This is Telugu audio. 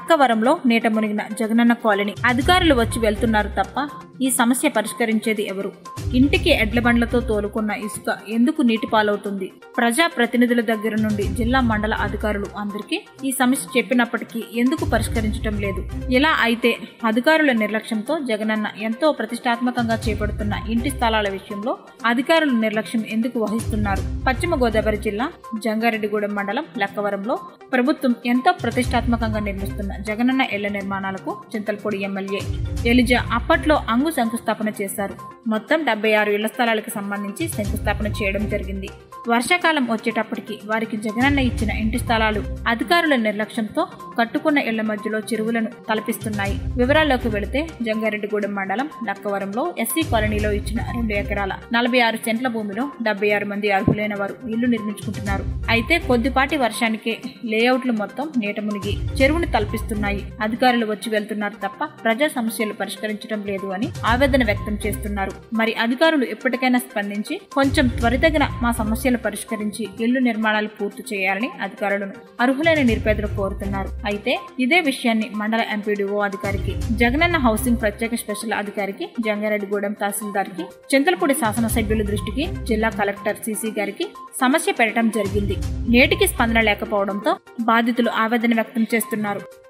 లక్కవరంలో నీట మునిగిన జగనన్న కాలనీ అధికారులు వచ్చి వెళ్తున్నారు తప్ప ఈ సమస్య పరిష్కరించేది ఎవరు ఇంటికి ఎడ్ల బండ్లతో తోలుకున్న ఇసుక ఎందుకు నీటి పాలవుతుంది ప్రజా ప్రతినిధుల దగ్గర నుండి జిల్లా మండల అధికారులు అందరికీ ఈ సమస్య చెప్పినప్పటికీ ఎందుకు పరిష్కరించడం లేదు ఇలా అయితే అధికారుల నిర్లక్ష్యంతో జగనన్న ఎంతో ప్రతిష్టాత్మకంగా చేపడుతున్న ఇంటి స్థలాల విషయంలో అధికారులు నిర్లక్ష్యం ఎందుకు వహిస్తున్నారు పశ్చిమ గోదావరి జిల్లా జంగారెడ్డిగూడెం మండలం లక్కవరంలో ప్రభుత్వం ఎంతో ప్రతిష్టాత్మకంగా నిర్మిస్తున్న జగనన్న ఇళ్ల నిర్మాణాలకు చింతలపూడి ఎమ్మెల్యే ఎలిజా అప్పట్లో అంగు శంకుస్థాపన చేశారు మొత్తం డెబ్బై ఆరు ఇళ్ల స్థలాలకు సంబంధించి శంకుస్థాపన చేయడం జరిగింది వర్షాకాలం వచ్చేటప్పటికి వారికి జగనన్న ఇచ్చిన ఇంటి స్థలాలు అధికారుల నిర్లక్ష్యంతో కట్టుకున్న ఇళ్ల మధ్యలో చెరువులను తలపిస్తున్నాయి వివరాల్లోకి వెళితే జంగారెడ్డిగూడెం మండలం లక్కవరంలో ఎస్సీ కాలనీలో ఇచ్చిన రెండు ఎకరాల నలభై ఆరు సెంట్ల భూమిలో డెబ్బై ఆరు మంది అర్హులైన వారు ఇల్లు నిర్మించుకుంటున్నారు అయితే కొద్దిపాటి వర్షానికే లేఅవుట్లు మొత్తం నీట మునిగి చెరువును తలపిస్తున్నాయి అధికారులు వచ్చి వెళ్తున్నారు తప్ప ప్రజా సమస్యలు పరిష్కరించడం లేదు అని ఆవేదన వ్యక్తం చేస్తున్నారు మరి అధికారులు ఎప్పటికైనా స్పందించి కొంచెం త్వరితగిన మా సమస్యలు పరిష్కరించి ఇల్లు నిర్మాణాలు పూర్తి చేయాలని అధికారులను అర్హులైన నిరుపేదలు కోరుతున్నారు అయితే ఇదే విషయాన్ని మండల ఎంపీడీఓ అధికారికి జగనన్న హౌసింగ్ ప్రత్యేక స్పెషల్ అధికారికి జంగారెడ్డిగూడెం తహసీల్దార్కి చింతలపూడి శాసనసభ్యుల దృష్టికి జిల్లా కలెక్టర్ సీసీ గారికి సమస్య పెట్టడం జరిగింది నేటికి స్పందన లేకపోవడంతో బాధితులు ఆవేదన వ్యక్తం చేస్తున్నారు